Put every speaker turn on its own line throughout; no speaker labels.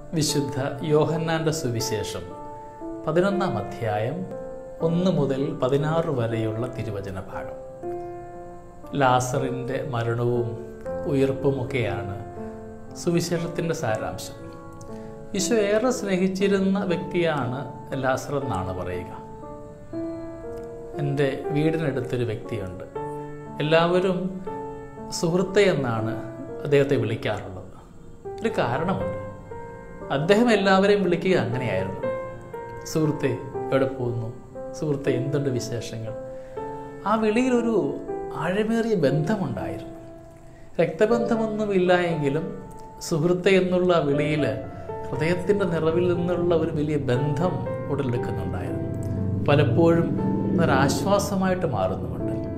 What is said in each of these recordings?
വിശുദ്ധ യോഹന്നാന്റെ സുവിശേഷം പതിനൊന്നാം അധ്യായം ഒന്ന് മുതൽ പതിനാറ് വരെയുള്ള തിരുവചന ഭാഗം ലാസറിൻ്റെ മരണവും ഉയർപ്പുമൊക്കെയാണ് സുവിശേഷത്തിൻ്റെ സാരാംശം ഈശോ ഏറെ സ്നേഹിച്ചിരുന്ന വ്യക്തിയാണ് ലാസർ എന്നാണ് പറയുക എൻ്റെ വീടിനടുത്തൊരു വ്യക്തിയുണ്ട് എല്ലാവരും സുഹൃത്തെ എന്നാണ് അദ്ദേഹത്തെ വിളിക്കാറുള്ളത് ഒരു കാരണമുണ്ട് അദ്ദേഹം എല്ലാവരെയും വിളിക്കുക അങ്ങനെയായിരുന്നു സുഹൃത്തെ എവിടെ പോകുന്നു സുഹൃത്തെ എന്തുണ്ട് വിശേഷങ്ങൾ ആ വിളിയിലൊരു ആഴമേറിയ ബന്ധമുണ്ടായിരുന്നു രക്തബന്ധമൊന്നുമില്ല എങ്കിലും സുഹൃത്തെ എന്നുള്ള ആ വിളിയിൽ ഹൃദയത്തിൻ്റെ നിറവിൽ നിന്നുള്ള ഒരു വലിയ ബന്ധം ഉടലെടുക്കുന്നുണ്ടായിരുന്നു പലപ്പോഴും അതൊരാശ്വാസമായിട്ട് മാറുന്നുമുണ്ട്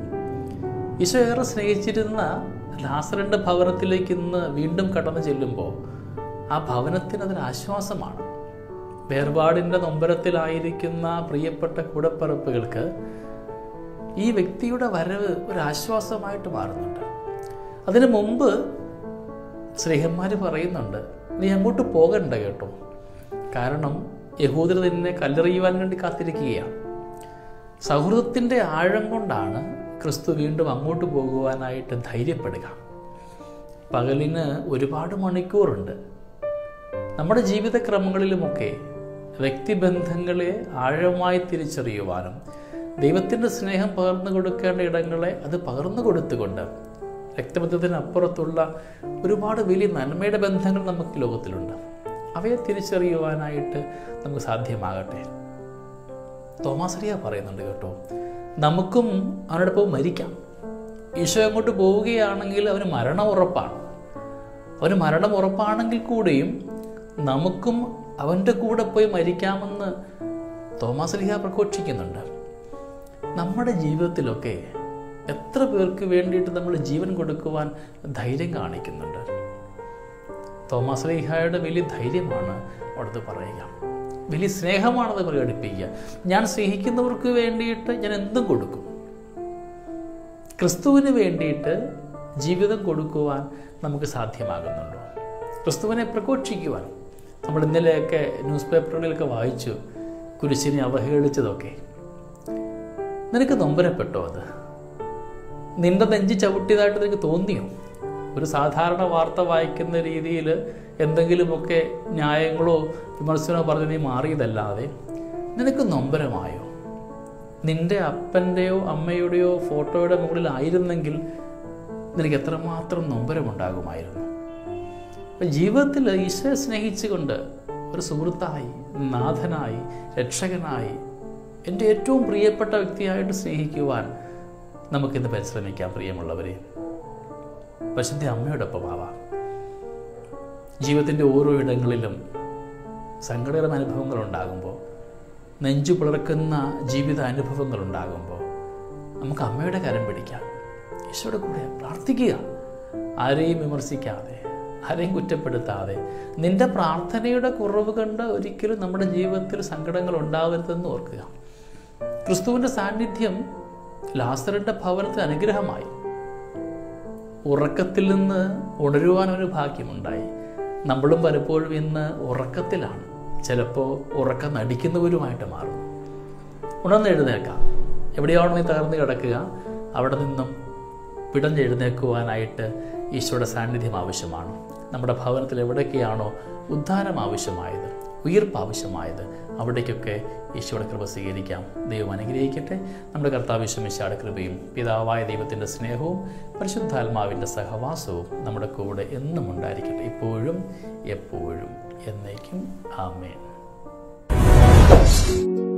ഈശോ ഏറെ സ്നേഹിച്ചിരുന്ന ലാസറിൻ്റെ ഭവനത്തിലേക്ക് ഇന്ന് വീണ്ടും കടന്നു ചെല്ലുമ്പോൾ ആ ഭവനത്തിന് അതൊരു ആശ്വാസമാണ് വേർപാടിൻ്റെ നൊമ്പരത്തിലായിരിക്കുന്ന പ്രിയപ്പെട്ട കൂടപ്പറപ്പുകൾക്ക് ഈ വ്യക്തിയുടെ വരവ് ഒരു ആശ്വാസമായിട്ട് മാറുന്നുണ്ട് അതിനു മുമ്പ് സ്നേഹന്മാർ പറയുന്നുണ്ട് നീ അങ്ങോട്ട് പോകണ്ട കേട്ടോ കാരണം യഹൂദർ നിന്നെ കല്ലെറിയുവാൻ വേണ്ടി കാത്തിരിക്കുകയാണ് സൗഹൃദത്തിൻ്റെ ആഴം കൊണ്ടാണ് ക്രിസ്തു വീണ്ടും അങ്ങോട്ട് പോകുവാനായിട്ട് ധൈര്യപ്പെടുക പകലിന് ഒരുപാട് മണിക്കൂറുണ്ട് നമ്മുടെ ജീവിതക്രമങ്ങളിലുമൊക്കെ വ്യക്തിബന്ധങ്ങളെ ആഴമായി തിരിച്ചറിയുവാനും ദൈവത്തിൻ്റെ സ്നേഹം പകർന്നു കൊടുക്കേണ്ട ഇടങ്ങളെ അത് പകർന്നു കൊടുത്തുകൊണ്ട് രക്തബന്ധത്തിനപ്പുറത്തുള്ള ഒരുപാട് വലിയ നന്മയുടെ ബന്ധങ്ങൾ നമുക്ക് ലോകത്തിലുണ്ട് അവയെ തിരിച്ചറിയുവാനായിട്ട് നമുക്ക് സാധ്യമാകട്ടെ തോമാസറിയ പറയുന്നുണ്ട് കേട്ടോ നമുക്കും അവനോടൊപ്പം മരിക്കാം ഈശോ അങ്ങോട്ട് പോവുകയാണെങ്കിൽ അവന് മരണം ഉറപ്പാണ് അവന് മരണം ഉറപ്പാണെങ്കിൽ കൂടിയും നമുക്കും അവൻ്റെ കൂടെ പോയി മരിക്കാമെന്ന് തോമസ് ലിഹ പ്രഘോഷിക്കുന്നുണ്ട് നമ്മുടെ ജീവിതത്തിലൊക്കെ എത്ര പേർക്ക് വേണ്ടിയിട്ട് നമ്മൾ ജീവൻ കൊടുക്കുവാൻ ധൈര്യം കാണിക്കുന്നുണ്ട് തോമസ് ലിഹായുടെ വലിയ ധൈര്യമാണ് അവിടുത്തെ പറയുക വലിയ സ്നേഹമാണത് പ്രകടിപ്പിക്കുക ഞാൻ സ്നേഹിക്കുന്നവർക്ക് വേണ്ടിയിട്ട് ഞാൻ എന്തും കൊടുക്കും ക്രിസ്തുവിന് വേണ്ടിയിട്ട് ജീവിതം കൊടുക്കുവാൻ നമുക്ക് സാധ്യമാകുന്നുണ്ടോ ക്രിസ്തുവിനെ പ്രഘോഷിക്കുവാൻ നമ്മൾ ഇന്നലെയൊക്കെ ന്യൂസ് പേപ്പറുകളിലൊക്കെ വായിച്ചു കുരിശിനെ അവഹേളിച്ചതൊക്കെ നിനക്ക് നൊമ്പരപ്പെട്ടോ അത് നിന്റെ നെഞ്ചി ചവിട്ടിയതായിട്ട് നിനക്ക് തോന്നിയോ ഒരു സാധാരണ വാർത്ത വായിക്കുന്ന രീതിയിൽ എന്തെങ്കിലുമൊക്കെ ന്യായങ്ങളോ വിമർശനമോ പറഞ്ഞ് നീ മാറിയതല്ലാതെ നിനക്ക് നൊമ്പരമായോ നിന്റെ അപ്പൻ്റെയോ അമ്മയുടെയോ ഫോട്ടോയുടെ മുകളിലായിരുന്നെങ്കിൽ നിനക്ക് എത്രമാത്രം നൊമ്പരമുണ്ടാകുമായിരുന്നു അപ്പം ജീവിതത്തിൽ ഈശോയെ സ്നേഹിച്ചുകൊണ്ട് ഒരു സുഹൃത്തായി നാഥനായി രക്ഷകനായി എൻ്റെ ഏറ്റവും പ്രിയപ്പെട്ട വ്യക്തിയായിട്ട് സ്നേഹിക്കുവാൻ നമുക്കിന്ന് പരിശ്രമിക്കാം പ്രിയമുള്ളവരെ പരിശുദ്ധ അമ്മയോടൊപ്പമാവാം ജീവിതത്തിൻ്റെ ഓരോ ഇടങ്ങളിലും സങ്കടകരമായ അനുഭവങ്ങൾ ഉണ്ടാകുമ്പോൾ നെഞ്ചു പിളർക്കുന്ന ജീവിത അനുഭവങ്ങൾ ഉണ്ടാകുമ്പോൾ നമുക്ക് അമ്മയുടെ കരം പിടിക്കാം ഈശോയുടെ കൂടെ പ്രാർത്ഥിക്കുക ആരെയും വിമർശിക്കാതെ ആരെയും കുറ്റപ്പെടുത്താതെ നിന്റെ പ്രാർത്ഥനയുടെ കുറവ് കണ്ട് ഒരിക്കലും നമ്മുടെ ജീവിതത്തിൽ സങ്കടങ്ങൾ ഉണ്ടാവരുതെന്ന് ഓർക്കുക ക്രിസ്തുവിൻ്റെ സാന്നിധ്യം ലാസറിൻ്റെ ഭവനത്തിന് അനുഗ്രഹമായി ഉറക്കത്തിൽ നിന്ന് ഉണരുവാൻ ഒരു ഭാഗ്യമുണ്ടായി നമ്മളും പലപ്പോഴും ഇന്ന് ഉറക്കത്തിലാണ് ചിലപ്പോൾ ഉറക്കം നടിക്കുന്നവരുമായിട്ട് മാറും ഉണർന്നെഴുന്നേൽക്കാം എവിടെയാണോ നീ തകർന്ന് കിടക്കുക അവിടെ നിന്നും പിടഞ്ഞെഴുന്നേൽക്കുവാനായിട്ട് ഈശോയുടെ സാന്നിധ്യം ആവശ്യമാണ് നമ്മുടെ ഭവനത്തിൽ എവിടെയൊക്കെയാണോ ഉദ്ധാനം ആവശ്യമായത് ഉയർപ്പ് ആവശ്യമായത് അവിടേക്കൊക്കെ ഈശോയുടെ കൃപ സ്വീകരിക്കാം ദൈവം അനുഗ്രഹിക്കട്ടെ നമ്മുടെ കർത്താവിശ്വമിശാടെ കൃപയും പിതാവായ ദൈവത്തിൻ്റെ സ്നേഹവും പരിശുദ്ധാത്മാവിൻ്റെ സഹവാസവും നമ്മുടെ കൂടെ എന്നും ഉണ്ടായിരിക്കട്ടെ ഇപ്പോഴും എപ്പോഴും എന്നേക്കും ആമേൻ